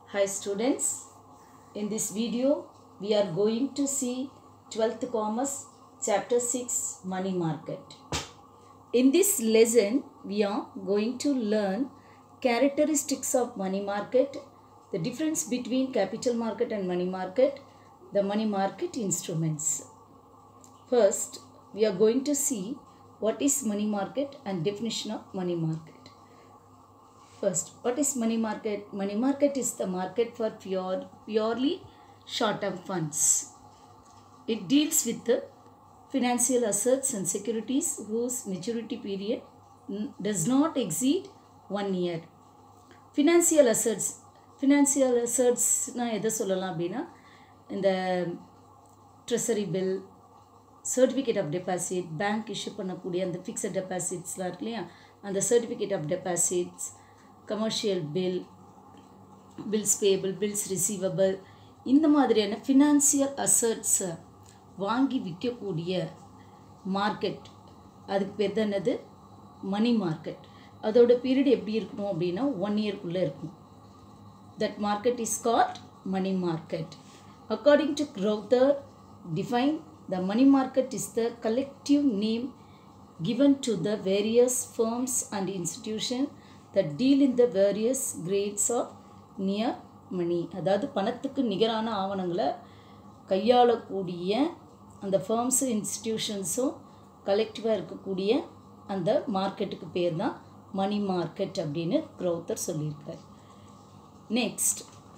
Hi students, in this video we are going to see 12th Commerce chapter 6 Money Market. In this lesson we are going to learn characteristics of money market, the difference between capital market and money market, the money market instruments. First, we are going to see what is money market and definition of money market. First, what is money market? Money market is the market for pure, purely short-term funds. It deals with the financial assets and securities whose maturity period n- does not exceed one year. Financial assets financial அசட்ஸ்னால் எதை சொல்லலாம் அப்படின்னா இந்த treasury bill certificate of deposit bank issue பண்ணக்கூடிய அந்த fixed டெபாசிட்ஸ்லாம் இருக்கு இல்லையா அந்த certificate of deposits commercial bill bills payable bills receivable இந்த மாதிரியான ஃபினான்சியல் அசட்ஸை வாங்கி விற்கக்கூடிய மார்க்கெட் அதுக்கு பேர் தான் என்னது மணி மார்க்கெட் அதோட பீரியட் எப்படி இருக்கணும் அப்படின்னா ஒன் இயர்க்குள்ளே இருக்கும் that market is called money market. According to Crowther, define the money market is the collective name given to the various firms and institutions that deal in the various grades of near money. அதாவது பணத்துக்கு நிகரான ஆவணங்களை கையாளக்கூடிய அந்த ஃபர்ம்ஸும் இன்ஸ்டிடியூஷன்ஸும் கலெக்டிவாக இருக்கக்கூடிய அந்த மார்க்கெட்டுக்கு பேர் தான் மணி மார்க்கெட் அப்படின்னு க்ரௌத்தர் சொல்லியிருக்கார் Next,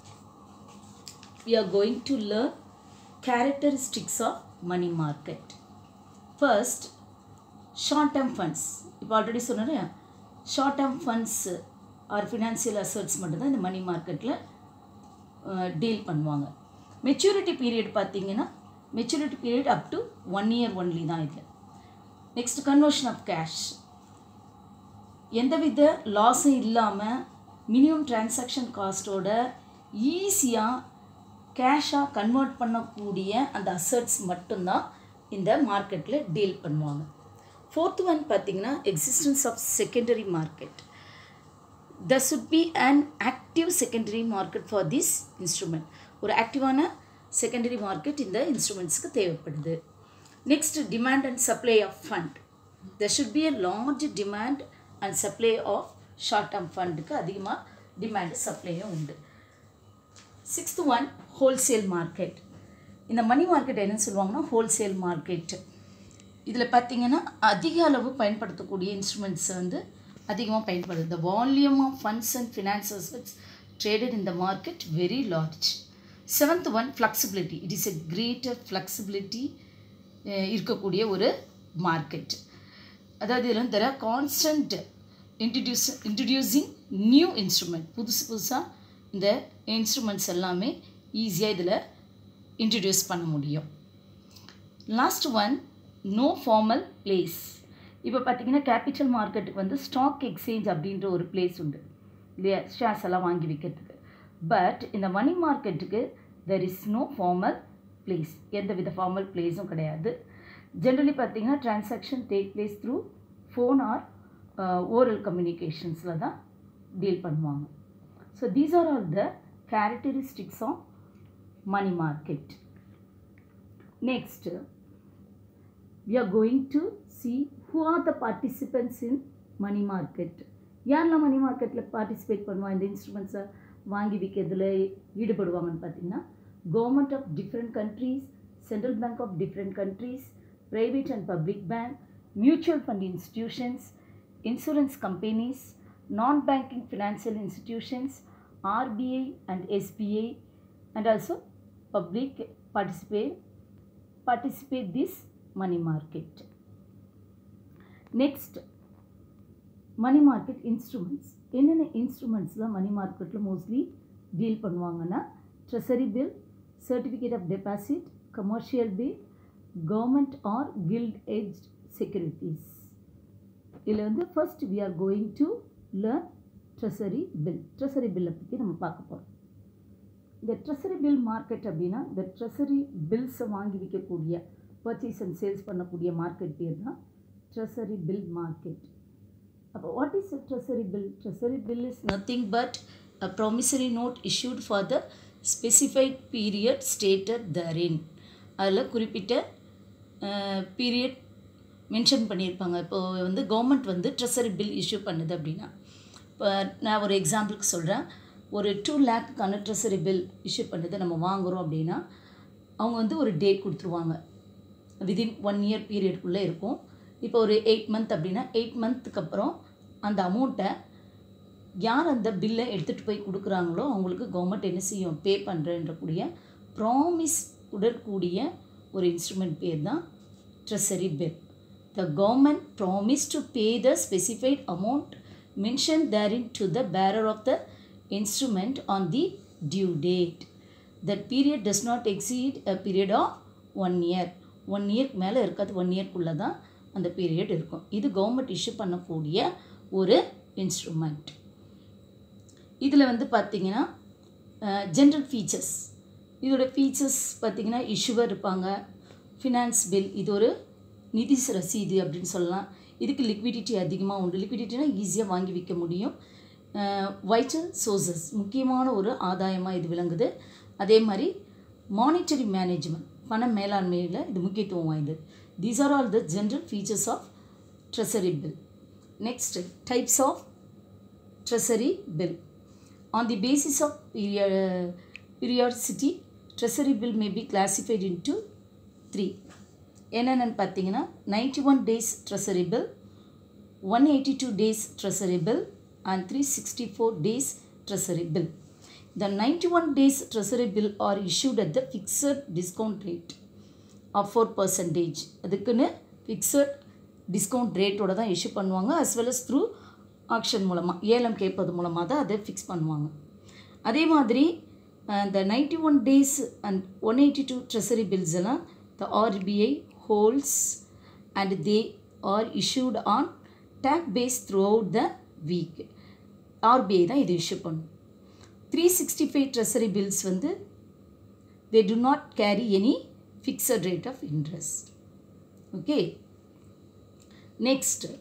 we are going to learn characteristics of money market. First, short term funds. இப்போ ஆல்ரெடி சொன்னேன் short term funds are financial assets மட்டும்தான் இந்த மணி மார்க்கெட்டில் டீல் பண்ணுவாங்க மெச்சூரிட்டி பீரியட் பார்த்தீங்கன்னா maturity period up to one year only தான் இது next conversion of cash எந்தவித லாஸும் இல்லாமல் மினிமம் டிரான்சாக்ஷன் காஸ்ட்டோட ஈஸியாக கேஷாக கன்வெர்ட் பண்ணக்கூடிய அந்த அசட்ஸ் மட்டும்தான் இந்த மார்க்கெட்டில் டீல் பண்ணுவாங்க ஃபோர்த் ஒன் பார்த்தீங்கன்னா existence of secondary market the should be an active secondary market for this instrument ஒரு ஆக்டிவான செகண்டரி மார்க்கெட் இந்த இன்ஸ்ட்ருமெண்ட்ஸ்க்கு தேவைப்படுது next demand and supply of fund the should be a large demand and supply of short term ஃபண்டுக்கு அதிகமாக demand சப்ளையும் உண்டு sixth one wholesale market இந்த money market என்னன்னு சொல்லுவாங்கன்னா ஹோல்சேல் மார்க்கெட் இதில் பார்த்தீங்கன்னா அதிக அளவு பயன்படுத்தக்கூடிய இன்ஸ்ட்ருமெண்ட்ஸ் வந்து அதிகமாக பயன்படுது the volume of funds and finance assets traded in the market very large seventh one flexibility it is a greater flexibility இருக்கக்கூடிய ஒரு மார்க்கெட் அதாவது இதில் வந்து there are constant introduce introducing new instrument புதுசு புதுசாக இந்த இன்ஸ்ட்ருமெண்ட்ஸ் எல்லாமே ஈஸியாக இதில் இன்ட்ரடியூஸ் பண்ண முடியும் last one no formal place இப்போ பார்த்தீங்கன்னா கேபிட்டல் மார்க்கெட்டுக்கு வந்து ஸ்டாக் எக்ஸ்சேஞ்ச் அப்படின்ற ஒரு பிளேஸ் உண்டு இல்லையா ஷேர்ஸ் எல்லாம் வாங்கி விற்கிறதுக்கு பட் இந்த மணி மார்க்கெட்டுக்கு there is no formal place எந்த வித ஃபார்மல் பிளேஸும் கிடையாது ஜென்ரலி பார்த்தீங்கன்னா transaction take place through phone or oral கம்யூனிகேஷன்ஸில் தான் டீல் பண்ணுவாங்க so these are all the characteristics of money market next we are going to see who are the participants in money market யாரெல்லாம் மணி மார்க்கெட்டில் participate பண்ணுவாங்க இந்த இன்ஸ்ட்ருமெண்ட்ஸை வாங்கி விற்கிறதுல ஈடுபடுவாங்கன்னு பார்த்தீங்கன்னா government of different countries central bank of different countries private and public bank mutual fund institutions insurance companies non banking financial institutions RBI and SBI and also public participate participate this money market next money market instruments என்னென்ன இன்ஸ்ட்ருமெண்ட்ஸ்லாம் money மார்க்கெட்டில் mostly deal பண்ணுவாங்கன்னா treasury bill certificate of deposit commercial bill government or gilt edge securities இதில் வந்து first we are going to learn treasury bill treasury பில்லை பற்றி நம்ம பார்க்க போகிறோம் இந்த ட்ரெஸரி பில் மார்க்கெட் அப்படின்னா இந்த ட்ரெஸரி பில்ஸை வாங்கி விற்கக்கூடிய பர்ச்சேஸ் அண்ட் சேல்ஸ் பண்ணக்கூடிய மார்க்கெட் பேர் தான் ட்ரெஸரி பில் மார்க்கெட் அப்போ what is treasury bill treasury bill is nothing but a promissory note issued for the specified period stated therein அதில் குறிப்பிட்ட பீரியட் மென்ஷன் பண்ணியிருப்பாங்க இப்போது வந்து கவர்மெண்ட் வந்து ட்ரெஸரி பில் இஷ்யூ பண்ணுது அப்படின்னா இப்போ நான் ஒரு எக்ஸாம்பிளுக்கு சொல்கிறேன் ஒரு டூ லேக்குக்கான ட்ரெஸரி பில் இஷ்யூ பண்ணுது நம்ம வாங்குகிறோம் அப்படின்னா அவங்க வந்து ஒரு டேட் கொடுத்துருவாங்க விதின் ஒன் இயர் பீரியட்குள்ளே இருக்கும் இப்போ ஒரு எயிட் மந்த் அப்படின்னா எயிட் மந்த்துக்கு அப்புறம் அந்த அமௌண்ட்டை யார் அந்த பில்லை எடுத்துகிட்டு போய் கொடுக்குறாங்களோ அவங்களுக்கு கவர்மெண்ட் என்ன செய்யும் பே பண்ணுறன்றக்கூடிய ப்ராமிஸ் உடற்கூடிய ஒரு இன்ஸ்ட்ருமெண்ட் பேர் தான் treasury bill the government promise to pay the specified amount mention therein to the bearer of the instrument on the due date that period does not exceed a period of one year one இயர்க்கு மேலே இருக்காது one இயர்க்குள்ளே தான் அந்த period இருக்கும் இது government issue பண்ணக்கூடிய ஒரு instrument இதில் வந்து பார்த்திங்கன்னா ஜென்ரல் ஃபீச்சர்ஸ் இதோட ஃபீச்சர்ஸ் பார்த்திங்கன்னா இஷ்யூவர் இருப்பாங்க ஃபினான்ஸ் பில் இது ஒரு நிதி ரசீது அப்படின்னு சொல்லலாம் இதுக்கு லிக்விடிட்டி அதிகமாக உண்டு லிக்விடிட்டினா ஈஸியாக வாங்கி விற்க முடியும் வைட்டல் சோர்சஸ் முக்கியமான ஒரு ஆதாயமாக இது விளங்குது அதே மாதிரி மானிட்டரி மேனேஜ்மெண்ட் பண மேலாண்மையில் இது முக்கியத்துவம் வாய்ந்தது these are all the general features of treasury bill next types of treasury bill on the basis of period, periodicity treasury bill may be classified into three என்னென்னு பார்த்தீங்கன்னா ninety one days treasury bill one eighty two days treasury bill and three sixty four days treasury bill the ninety one days treasury bill are issued at the fixed discount rate of four percentage அதுக்குன்னு fixed discount ரேட்டோட தான் issue பண்ணுவாங்க as well as through auction மூலமாக ஏலம் கேட்பது மூலமாக தான் அதை ஃபிக்ஸ் பண்ணுவாங்க அதே மாதிரி இந்த ninety one days and one eighty two treasury bills எல்லாம் the RBI holds and they are issued on take base throughout the week RBI தான் இது இஷ்யூ பண்ணும் three sixty five treasury bills வந்து they do not carry any fixed rate of interest okay next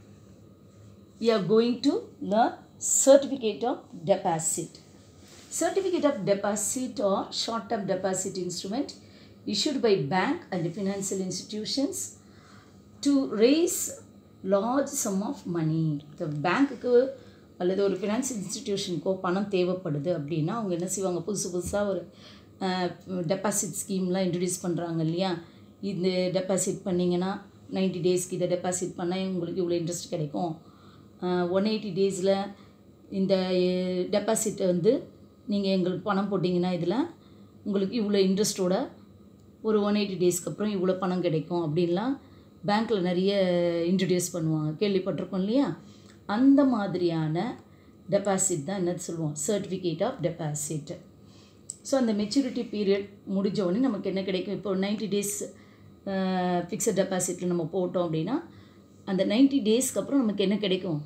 we are going to learn certificate of deposit certificate of deposit or short term deposit instrument issued by bank and financial institutions to raise large sum of money the பேங்க்குக்கு அல்லது ஒரு finance இன்ஸ்டிடியூஷனுக்கோ பணம் தேவைப்படுது அப்படின்னா அவங்க என்ன செய்வாங்க புதுசு புதுசாக ஒரு டெபாசிட் ஸ்கீம்லாம் இன்ட்ரடியூஸ் பண்ணுறாங்க இல்லையா இது டெபாசிட் பண்ணிங்கன்னா நைன்டி டேஸ்க்கு இதை டெபாசிட் பண்ணால் உங்களுக்கு இவ்வளோ இன்ட்ரெஸ்ட் கிடைக்கும் ஒன் எயிட்டி டேஸில் இந்த டெபாசிட்டை வந்து நீங்கள் எங்களுக்கு பணம் போட்டிங்கன்னா இதில் உங்களுக்கு இவ்வளோ இன்ட்ரெஸ்ட்டோட ஒரு ஒன் எயிட்டி டேஸ்க்கு அப்புறம் இவ்வளோ பணம் கிடைக்கும் அப்படின்லாம் பேங்க்கில் நிறைய இன்ட்ரடியூஸ் பண்ணுவாங்க கேள்விப்பட்டிருக்கோம் இல்லையா அந்த மாதிரியான டெபாசிட் தான் என்ன சொல்லுவோம் சர்டிஃபிகேட் ஆஃப் டெபாசிட் ஸோ அந்த மெச்சூரிட்டி பீரியட் முடிஞ்ச உடனே நமக்கு என்ன கிடைக்கும் இப்போ நைன்ட்டி டேஸ் ஃபிக்ஸட் டெபாசிட்டில் நம்ம போட்டோம் அப்படின்னா அந்த நைன்ட்டி டேஸ்க்கு அப்புறம் நமக்கு என்ன கிடைக்கும்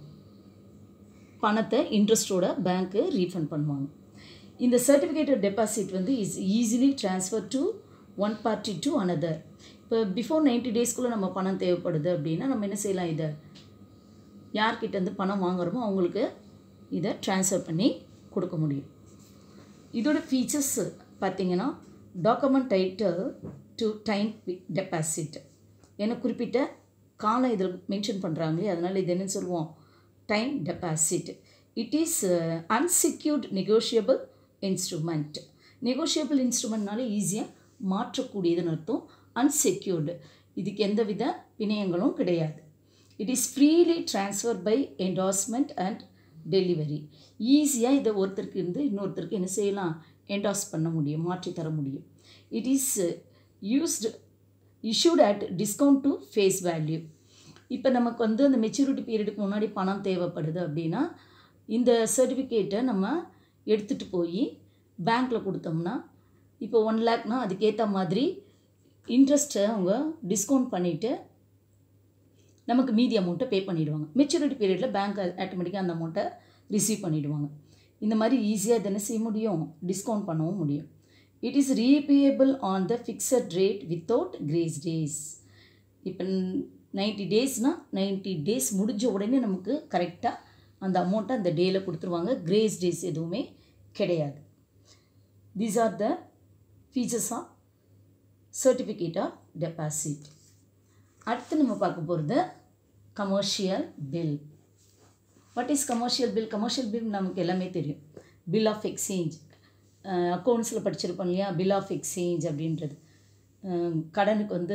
பணத்தை இன்ட்ரெஸ்ட்டோட பேங்க்கு ரீஃபண்ட் பண்ணுவாங்க இந்த சர்டிஃபிகேட் டெபாசிட் வந்து is easily transfer to one party to another இப்போ பிஃபோர் நைன்ட்டி டேஸ்க்குள்ளே நம்ம பணம் தேவைப்படுது அப்படின்னா நம்ம என்ன செய்யலாம் இதை யார்கிட்டேருந்து பணம் வாங்குறோமோ அவங்களுக்கு இதை ட்ரான்ஸ்ஃபர் பண்ணி கொடுக்க முடியும் இதோட ஃபீச்சர்ஸ் பார்த்தீங்கன்னா document title to time deposit என குறிப்பிட்ட காலம் இதில் மென்ஷன் பண்ணுறாங்க அதனால் இது என்னன்னு சொல்லுவோம் time deposit it is unsecured negotiable instrument negotiable இன்ஸ்ட்ருமெண்ட்னால ஈஸியாக மாற்றக்கூடியதுன்னு அர்த்தம் அன்செக்யூர்டு இதுக்கு எந்தவித பிணையங்களும் கிடையாது it is freely transfer by endorsement and delivery ஈஸியாக இதை ஒருத்தருக்கு இருந்து இன்னொருத்தருக்கு என்ன செய்யலாம் என்டாஸ் பண்ண முடியும் மாற்றி தர முடியும் it is used issued at discount to face value இப்போ நமக்கு வந்து அந்த மெச்சூரிட்டி பீரியடுக்கு முன்னாடி பணம் தேவைப்படுது அப்படின்னா இந்த சர்டிஃபிகேட்டை நம்ம எடுத்துகிட்டு போய் பேங்க்கில் கொடுத்தோம்னா இப்போ ஒன் லேக்னால் அதுக்கேற்ற மாதிரி இன்ட்ரெஸ்ட்டை அவங்க டிஸ்கவுண்ட் பண்ணிவிட்டு நமக்கு மீதி அமௌண்ட்டை பே பண்ணிவிடுவாங்க மெச்சூரிட்டி பீரியடில் பேங்க் ஆட்டோமேட்டிக்காக அந்த அமௌண்ட்டை ரிசீவ் பண்ணிவிடுவாங்க இந்த மாதிரி ஈஸியாக இதை என்ன செய்ய முடியும் டிஸ்கவுண்ட் பண்ணவும் முடியும் it is repayable on the fixed rate without grace days இப்போ நைன்ட்டி டேஸ்னால் நைன்ட்டி டேஸ் முடிஞ்ச உடனே நமக்கு கரெக்டாக அந்த அமௌண்ட்டை அந்த டேயில் கொடுத்துருவாங்க கிரேஸ் டேஸ் எதுவுமே கிடையாது these are the features of certificate of deposit அடுத்து நம்ம பார்க்க போகிறது commercial bill what is commercial bill commercial bill நமக்கு எல்லாமே தெரியும் பில் ஆஃப் எக்ஸ்சேஞ்ச் அக்கௌண்ட்ஸில் படிச்சிருப்போம் இல்லையா பில் ஆஃப் எக்ஸ்சேஞ்ச் அப்படின்றது அஹ் கடனுக்கு வந்து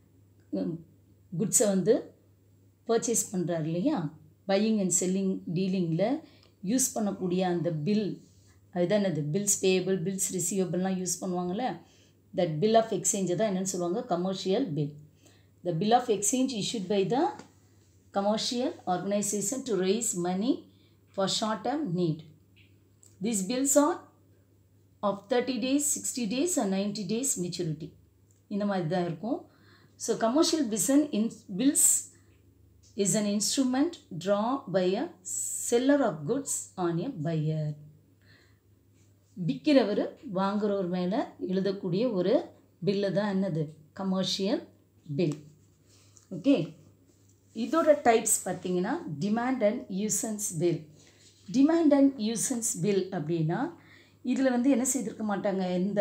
குட்ஸை வந்து பர்ச்சேஸ் பண்ணுறாரு இல்லையா பையிங் அண்ட் செல்லிங் டீலிங்கில் யூஸ் பண்ணக்கூடிய அந்த பில் அதுதான் அது பில்ஸ் பேபிள் பில்ஸ் ரிசீவபிள்லாம் யூஸ் பண்ணுவாங்கள்ல தட் பில் ஆஃப் எக்ஸ்சேஞ்சை தான் என்னென்னு சொல்லுவாங்க commercial bill the bill of exchange issued by the commercial organization to raise money for short term need. These bills are of 30 days, 60 days and 90 days maturity. இந்த மாதிரி தான் இருக்கும் so commercial business in bills is an instrument draw by a seller of goods on a buyer விற்கிறவர் வாங்குறவர் மேலே எழுதக்கூடிய ஒரு bill தான் என்னது கமர்ஷியல் பில் ஓகே இதோட டைப்ஸ் பார்த்தீங்கன்னா demand and usance bill demand and usance bill அப்படின்னா இதில் வந்து என்ன செய்திருக்க மாட்டாங்க எந்த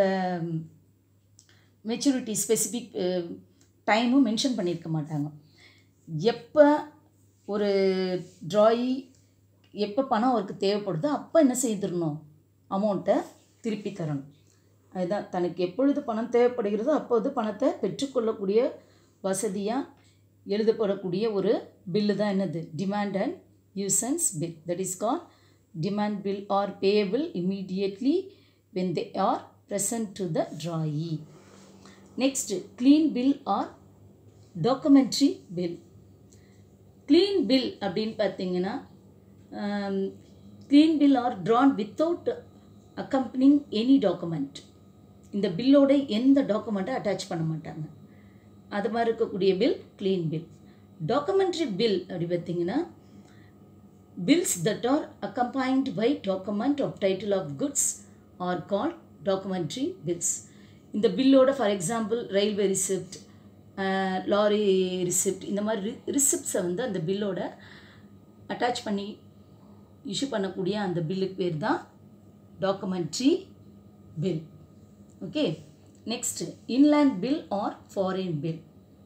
மெச்சூரிட்டி ஸ்பெசிஃபிக் டைமும் மென்ஷன் பண்ணியிருக்க மாட்டாங்க எப்போ ஒரு ட்ராயி எப்போ பணம் அவருக்கு தேவைப்படுதோ அப்போ என்ன செய்திடணும் அமௌண்ட்டை திருப்பி தரணும் அதுதான் தனக்கு எப்பொழுது பணம் தேவைப்படுகிறதோ அப்போது பணத்தை பெற்றுக்கொள்ளக்கூடிய வசதியாக எழுதப்படக்கூடிய ஒரு பில்லு தான் என்னது demand and usance bill that is call demand bill are payable immediately when they are present to the drawee next clean bill or documentary bill clean bill அப்படின்னு பார்த்தீங்கன்னா clean bill are drawn without accompanying any document இந்த பில்லோட எந்த டாக்குமெண்ட்டை attach பண்ண மாட்டாங்க அது மாதிரி இருக்கக்கூடிய bill clean bill documentary bill அப்படி பார்த்தீங்கன்னா bills that are accompanied by document of title of goods are called documentary bills இந்த பில்லோட for example railway receipt lorry receipt இந்த மாதிரி ரிசிப்ட்ஸை வந்து அந்த பில்லோட அட்டாச் பண்ணி இஷ்யூ பண்ணக்கூடிய அந்த பில்லுக்கு பேர் தான் documentary bill okay Next, inland bill or foreign bill.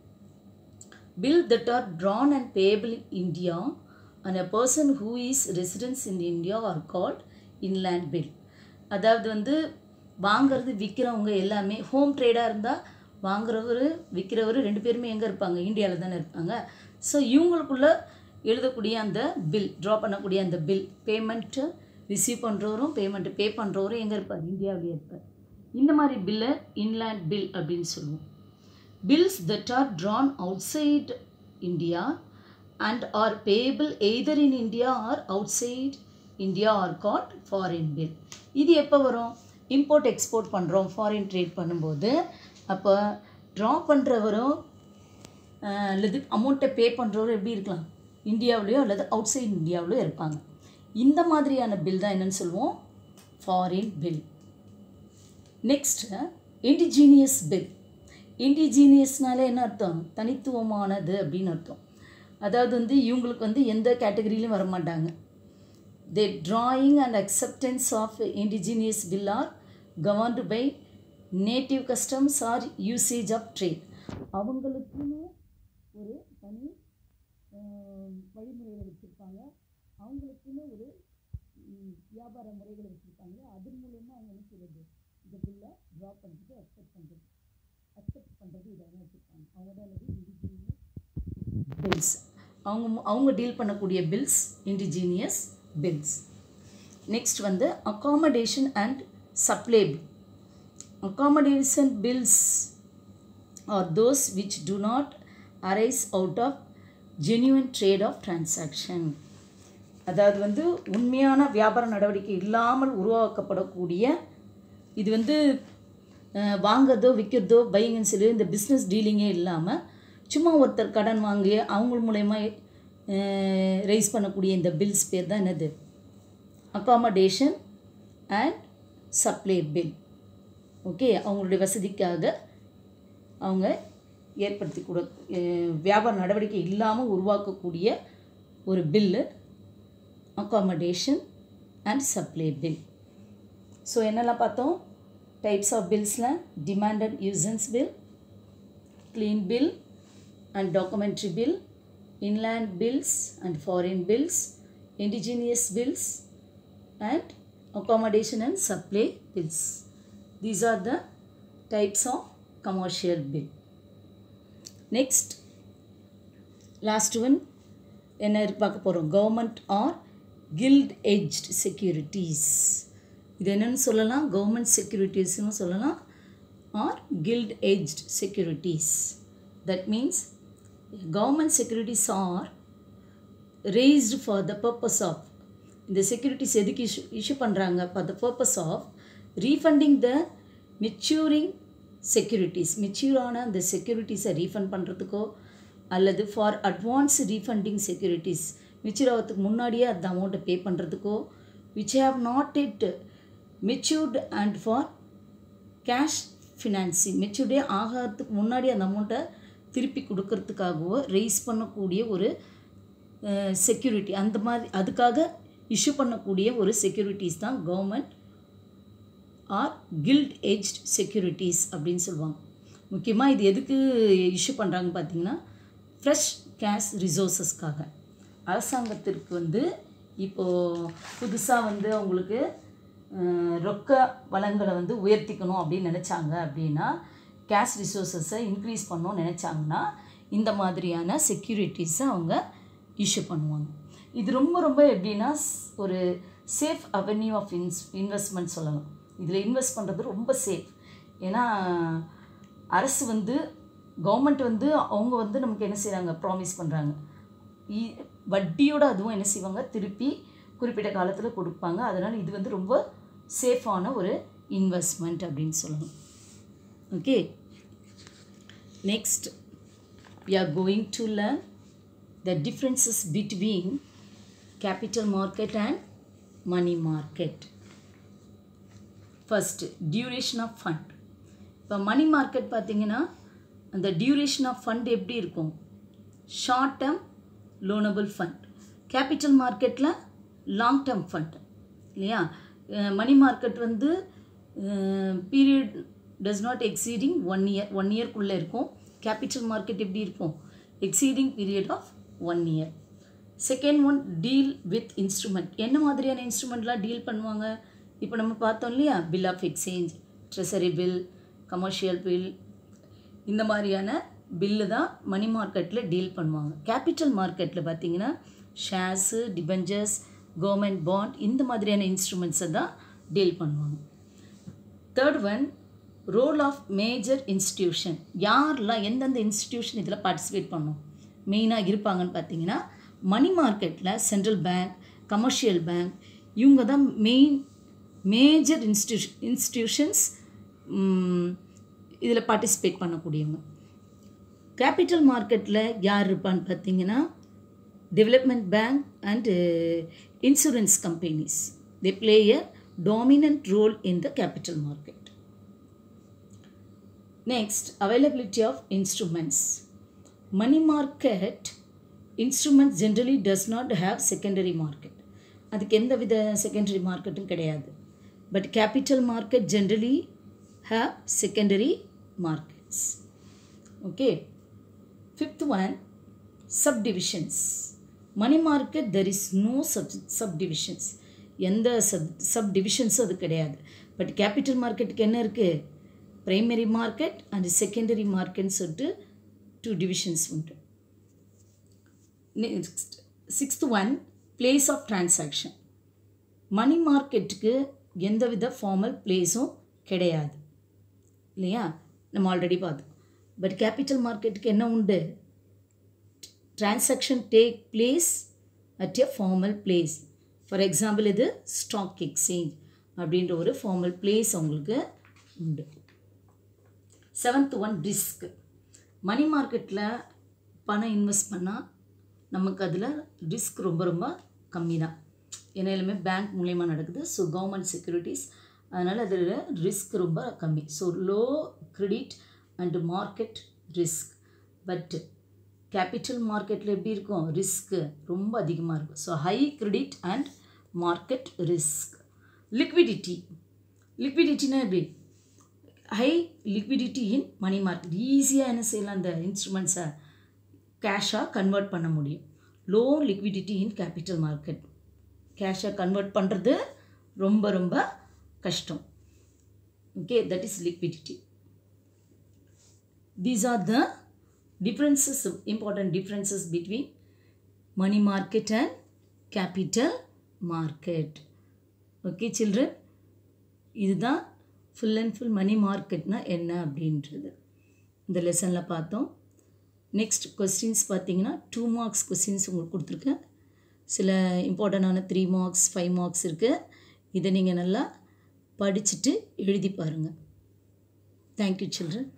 Bill that are drawn and payable in India and a person who is residence in India are called inland bill. அதாவது வந்து வாங்குறது விற்கிறவங்க எல்லாமே ஹோம் ட்ரேடாக இருந்தால் வாங்குறவர் விற்கிறவர் ரெண்டு பேருமே எங்கே இருப்பாங்க இந்தியாவில் தானே இருப்பாங்க ஸோ இவங்களுக்குள்ள எழுதக்கூடிய அந்த பில் ட்ரா பண்ணக்கூடிய அந்த பில் பேமெண்ட்டு ரிசீவ் பண்ணுறவரும் பேமெண்ட்டு பே பண்ணுறவரும் எங்கே இருப்பார் இந்தியாவிலே இருப்பார் இந்த மாதிரி பில்லை இன்லேண்ட் பில் அப்படின்னு சொல்லுவோம் bills that are drawn outside India and are payable either in India or outside India are called foreign bill இது எப்போ வரும் இம்போர்ட் எக்ஸ்போர்ட் பண்ணுறோம் ஃபாரின் ட்ரேட் பண்ணும்போது அப்போ ட்ரா பண்ணுறவரும் அல்லது அமௌண்ட்டை பே பண்ணுறவரும் எப்படி இருக்கலாம் இந்தியாவிலையோ அல்லது அவுட் சைட் இந்தியாவிலையோ இருப்பாங்க இந்த மாதிரியான பில் தான் என்னென்னு சொல்லுவோம் foreign bill next indigenous bill இண்டிஜீனியஸ்னாலே என்ன அர்த்தம் தனித்துவமானது அப்படின்னு அர்த்தம் அதாவது வந்து இவங்களுக்கு வந்து எந்த கேட்டகரியிலும் வர மாட்டாங்க the drawing and acceptance of indigenous bill are governed by native customs or usage of trade அவங்களுக்குன்னு ஒரு தனி வழிமுறைகளை வச்சுருப்பாங்க அவங்களுக்குன்னு ஒரு வியாபார முறைகளை வச்சுருப்பாங்க அதன் மூலயமா அவங்க என்ன செய்வது இந்த பில்லை ட்ரா பண்ணுறது அக்செப்ட் பண்ணுறது அக்செப்ட் பண்ணுறது இதெல்லாம் வச்சுருப்பாங்க அவங்களோட அல்லது இண்டிஜீனியஸ் பில்ஸ் அவங்க அவங்க டீல் பண்ணக்கூடிய பில்ஸ் இண்டிஜீனியஸ் பில்ஸ் நெக்ஸ்ட் வந்து accommodation and supply bill accommodation bills are those which do not arise out of genuine trade of transaction அதாவது வந்து உண்மையான வியாபார நடவடிக்கை இல்லாமல் உருவாக்கப்படக்கூடிய இது வந்து வாங்கிறதோ விற்கிறதோ பையிங் சொல்லி இந்த பிஸ்னஸ் டீலிங்கே இல்லாமல் சும்மா ஒருத்தர் கடன் வாங்கி அவங்க மூலயமா ரைஸ் பண்ணக்கூடிய இந்த பில்ஸ் பேர் தான் என்னது accommodation and supply bill okay அவங்களுடைய வசதிக்காக அவங்க ஏற்படுத்தி கொடு வியாபார நடவடிக்கை இல்லாமல் உருவாக்கக்கூடிய ஒரு bill accommodation and supply bill so என்னெல்லாம் பார்த்தோம் டைப்ஸ் ஆஃப் பில்ஸில் demanded usance bill clean bill and documentary bill inland bills and foreign bills, indigenous bills, and accommodation and supply bills. These are the types of commercial bill. Next, last one என்ன பார்க்க போகிறோம் government or gilt edged securities இது என்னன்னு சொல்லலாம் கவர்மெண்ட் செக்யூரிட்டிஸ்னு சொல்லலாம் or gilt edged securities that means government securities are raised for the purpose of இந்த செக்யூரிட்டிஸ் எதுக்கு இஷ்யூ இஷ்யூ பண்ணுறாங்க for the purpose of refunding the maturing securities மெச்சூரான அந்த செக்யூரிட்டிஸை ரீஃபண்ட் பண்ணுறதுக்கோ அல்லது for advance refunding securities mature ஆகிறதுக்கு முன்னாடியே அந்த அமௌண்ட்டை பே பண்ணுறதுக்கோ which have not it matured and for cash financing மெச்சூர்டே ஆகிறதுக்கு முன்னாடி அந்த அமௌண்ட்டை திருப்பி கொடுக்கறதுக்காகவோ ரைஸ் பண்ணக்கூடிய ஒரு செக்யூரிட்டி அந்த மாதிரி அதுக்காக இஷ்யூ பண்ணக்கூடிய ஒரு செக்யூரிட்டிஸ் தான் government or gilt edged securities அப்படின்னு சொல்லுவாங்க முக்கியமாக இது எதுக்கு இஷ்யூ பண்ணுறாங்க பார்த்தீங்கன்னா ஃப்ரெஷ் கேஷ் ரிசோர்ஸஸ்க்காக அரசாங்கத்திற்கு வந்து இப்போது புதுசாக வந்து அவங்களுக்கு ரொக்க வளங்களை வந்து உயர்த்திக்கணும் அப்படின்னு நினச்சாங்க அப்படின்னா கேஷ் ரிசோர்ஸஸை இன்க்ரீஸ் பண்ணணும்னு நினச்சாங்கன்னா இந்த மாதிரியான செக்யூரிட்டிஸை அவங்க இஷ்யூ பண்ணுவாங்க இது ரொம்ப ரொம்ப எப்படின்னா ஒரு safe avenue of ins investment சொல்லலாம் இதில் இன்வெஸ்ட் பண்ணுறது ரொம்ப சேஃப் ஏன்னா அரசு வந்து கவர்மெண்ட் வந்து அவங்க வந்து நமக்கு என்ன செய்கிறாங்க ப்ராமிஸ் பண்ணுறாங்க வட்டியோட அதுவும் என்ன செய்வாங்க திருப்பி குறிப்பிட்ட காலத்தில் கொடுப்பாங்க அதனால் இது வந்து ரொம்ப சேஃபான ஒரு இன்வெஸ்ட்மெண்ட் அப்படின்னு சொல்லணும் okay next we are going to learn the differences between capital market and money market first duration of fund இப்போ மணி மார்க்கெட் பார்த்தீங்கன்னா அந்த டியூரேஷன் ஆஃப் ஃபண்ட் எப்படி இருக்கும் short term loanable fund capital மார்க்கெட்டில் லாங் டேர்ம் ஃபண்ட் இல்லையா money market வந்து period does not exceeding one year one இயர்க்குள்ளே இருக்கும் கேபிட்டல் மார்க்கெட் எப்படி இருக்கும் exceeding period of one year second one deal with instrument என்ன மாதிரியான இன்ஸ்ட்ருமெண்ட்லாம் டீல் பண்ணுவாங்க இப்போ நம்ம பார்த்தோம் இல்லையா bill of exchange treasury bill commercial bill இந்த மாதிரியான பில்லு தான் மணி மார்க்கெட்டில் டீல் பண்ணுவாங்க கேபிட்டல் மார்க்கெட்டில் பார்த்தீங்கன்னா ஷேர்ஸு டிபெஞ்சர்ஸ் கவர்மெண்ட் பாண்ட் இந்த மாதிரியான இன்ஸ்ட்ருமெண்ட்ஸை தான் டீல் பண்ணுவாங்க third one role of major institution யாரெல்லாம் எந்தெந்த இன்ஸ்டிடியூஷன் இதில் பார்ட்டிசிபேட் பண்ணும் மெயினாக இருப்பாங்கன்னு பார்த்தீங்கன்னா மணி மார்க்கெட்டில் சென்ட்ரல் பேங்க் கமர்ஷியல் பேங்க் இவங்க தான் மெயின் மேஜர் இன்ஸ்டியூஷ் இன்ஸ்டிடியூஷன்ஸ் இதில் பார்ட்டிசிபேட் பண்ணக்கூடியவங்க கேபிட்டல் மார்க்கெட்டில் யார் இருப்பான்னு பார்த்தீங்கன்னா development bank and insurance companies they play a dominant role in the capital market Next, availability of instruments. Money market instruments generally does not have secondary market. அதுக்கு எந்த வித செகண்டரி மார்க்கெட்டும் கிடையாது but capital market generally have secondary markets okay fifth one subdivisions money market there is no sub subdivisions எந்த sub சப் டிவிஷன்ஸும் அது கிடையாது பட் கேபிட்டல் மார்க்கெட்டுக்கு என்ன இருக்குது ப்ரைமரி மார்க்கெட் அண்ட் செகண்டரி மார்க்கெட்னு சொல்லிட்டு டூ டிவிஷன்ஸ் உண்டு next sixth one place of transaction money மார்க்கெட்டுக்கு எந்தவித ஃபார்மல் பிளேஸும் கிடையாது இல்லையா நம்ம ஆல்ரெடி பார்த்தோம் பட் கேபிட்டல் மார்க்கெட்டுக்கு என்ன உண்டு transaction take place at a formal place for example இது ஸ்டாக் எக்ஸ்சேஞ்ச் அப்படின்ற ஒரு ஃபார்மல் பிளேஸ் அவங்களுக்கு உண்டு செவன்த் ஒன் ரிஸ்க் மணி மார்க்கெட்டில் பணம் இன்வெஸ்ட் பண்ணால் நமக்கு அதில் ரிஸ்க் ரொம்ப ரொம்ப கம்மி தான் ஏன்னா எல்லாமே பேங்க் மூலயமா நடக்குது ஸோ கவர்மெண்ட் செக்யூரிட்டிஸ் அதனால் அதில் ரிஸ்க் ரொம்ப கம்மி so low credit and market risk but capital மார்க்கெட்டில் எப்படி இருக்கும் ரிஸ்க்கு ரொம்ப அதிகமாக இருக்கும் so high credit and market risk liquidity லிக்விடிட்டினா எப்படி high liquidity in money market ஈஸியாக என்ன செய்யலாம் அந்த இன்ஸ்ட்ருமெண்ட்ஸை கேஷாக கன்வெர்ட் பண்ண முடியும் low liquidity in capital market கேஷை கன்வெர்ட் பண்ணுறது ரொம்ப ரொம்ப கஷ்டம் okay that is liquidity these are the differences important differences between money market and capital market okay children இதுதான் ஃபுல் அண்ட் ஃபுல் மணி மார்க்கெட்னா என்ன அப்படின்றது இந்த லெசனில் பார்த்தோம் நெக்ஸ்ட் கொஸ்டின்ஸ் பார்த்தீங்கன்னா டூ மார்க்ஸ் கொஸ்டின்ஸ் உங்களுக்கு கொடுத்துருக்கேன் சில இம்பார்ட்டண்டான த்ரீ மார்க்ஸ் ஃபைவ் மார்க்ஸ் இருக்குது இதை நீங்கள் நல்லா படிச்சுட்டு எழுதி பாருங்கள் தேங்க்யூ சில்ட்ரன்